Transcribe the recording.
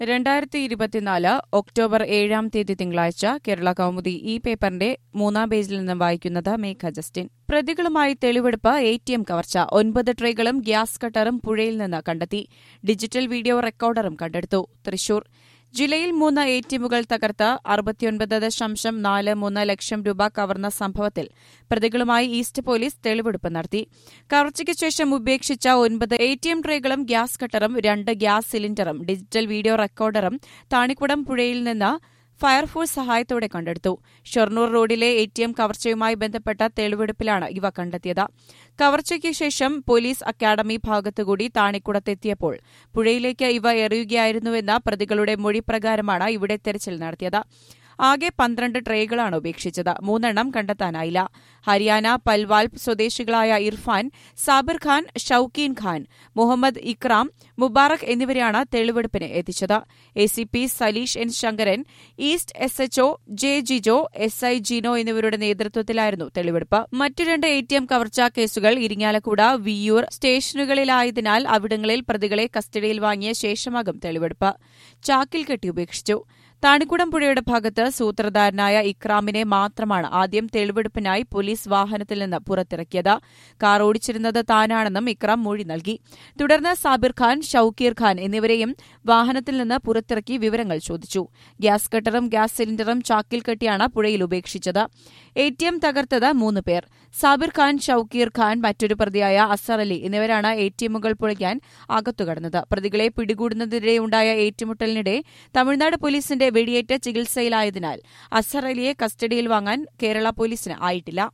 രണ്ടായിരത്തി ഇരുപത്തിനാല് ഒക്ടോബർ ഏഴാം തീയതി തിങ്കളാഴ്ച കേരള കൗമുദി ഈ പേപ്പറിന്റെ മൂന്നാം പേജിൽ നിന്നും വായിക്കുന്നത് മേഘ ജസ്റ്റിൻ പ്രതികളുമായി തെളിവെടുപ്പ് എ ടി എം കവർച്ച ഒൻപത് ട്രേകളും ഗ്യാസ് കട്ടറും പുഴയിൽ നിന്ന് കണ്ടെത്തി ഡിജിറ്റൽ വീഡിയോ റെക്കോർഡറും കണ്ടെടുത്തു തൃശൂർ ജില്ലയിൽ മൂന്ന് എ ടി എമ്മുകൾ തകർത്ത് അറുപത്തിയൊൻപത് ദശാംശം നാല് മൂന്ന് ലക്ഷം രൂപ കവർന്ന സംഭവത്തിൽ പ്രതികളുമായി ഈസ്റ്റ് പോലീസ് തെളിവെടുപ്പ് നടത്തി കവർച്ചയ്ക്ക് ശേഷം ഉപേക്ഷിച്ച ഒൻപത് എ ടി എം ട്രേകളും ഗ്യാസ് കട്ടറും രണ്ട് ഗ്യാസ് സിലിണ്ടറും ഡിജിറ്റൽ വീഡിയോ റെക്കോർഡറും താണിക്കുടം പുഴയിൽ നിന്ന് ഫയർഫോഴ്സ് സഹായത്തോടെ കണ്ടെടുത്തു ഷൊർണൂർ റോഡിലെ എ ടി എം കവർച്ചയുമായി ബന്ധപ്പെട്ട തെളിവെടുപ്പിലാണ് ഇവ കണ്ടെത്തിയത് കവർച്ചയ്ക്ക് ശേഷം പോലീസ് അക്കാദമി ഭാഗത്തുകൂടി താണിക്കുടത്തെത്തിയപ്പോൾ പുഴയിലേക്ക് ഇവ എറിയുകയായിരുന്നുവെന്ന പ്രതികളുടെ മൊഴി പ്രകാരമാണ് ഇവിടെ തെരച്ചിൽ നടത്തിയത് ആകെ പന്ത്രണ്ട് ട്രേകളാണ് ഉപേക്ഷിച്ചത് മൂന്നെണ്ണം കണ്ടെത്താനായില്ല ഹരിയാന പൽവാൽ സ്വദേശികളായ ഇർഫാൻ സാബിർ ഖാൻ ഷൌക്കീൻ ഖാൻ മുഹമ്മദ് ഇക്രാം മുബാറക് എന്നിവരെയാണ് തെളിവെടുപ്പിന് എത്തിച്ചത് A C P Saleesh N Sankaran east S HO J Jijo S I Jino എന്നിവരുടെ നേതൃത്വത്തിലായിരുന്നു തെളിവെടുപ്പ് മറ്റു രണ്ട് എ ടി എം കവർച്ചാ കേസുകൾ ഇരിങ്ങാലക്കുട വിയ്യൂർ സ്റ്റേഷനുകളിലായതിനാൽ അവിടങ്ങളിൽ പ്രതികളെ കസ്റ്റഡിയിൽ വാങ്ങിയ ശേഷമാകും തെളിവെടുപ്പ് ചാക്കിൽ കെട്ടി ഉപേക്ഷിച്ചു താണിക്കുടം പുഴയുടെ ഭാഗത്ത് സൂത്രധാരനായ ഇക്രാമിനെ മാത്രമാണ് ആദ്യം തെളിവെടുപ്പിനായി പോലീസ് വാഹനത്തിൽ നിന്ന് പുറത്തിറക്കിയത് കാർ ഓടിച്ചിരുന്നത് താനാണെന്നും ഇക്രാം മൊഴി നൽകി തുടർന്ന് സാബിർ ഖാൻ ഷൌക്കീർ ഖാൻ എന്നിവരെയും വാഹനത്തിൽ നിന്ന് പുറത്തിറക്കി വിവരങ്ങൾ ചോദിച്ചു ഗ്യാസ് കട്ടറും ഗ്യാസ് സിലിണ്ടറും ചാക്കിൽ കെട്ടിയാണ് പുഴയിൽ ഉപേക്ഷിച്ചത് എ ടി എം തകർത്തത് മൂന്ന് പേർ സാബിർ ഖാൻ ഷൌക്കീർ ഖാൻ മറ്റൊരു പ്രതിയായ അസർ അലി എന്നിവരാണ് എ ടി എമ്മുകൾ പൊളിക്കാൻ അകത്തുകടന്നത് പ്രതികളെ പിടികൂടുന്നതിനിടെയുണ്ടായ ഏറ്റുമുട്ടലിനിടെ തമിഴ്നാട് പോലീസിന്റെ വെടിയേറ്റ് ചികിത്സയിലായതിനാൽ അസർ അലിയെ കസ്റ്റഡിയിൽ വാങ്ങാൻ കേരള പോലീസിന് ആയിട്ടില്ല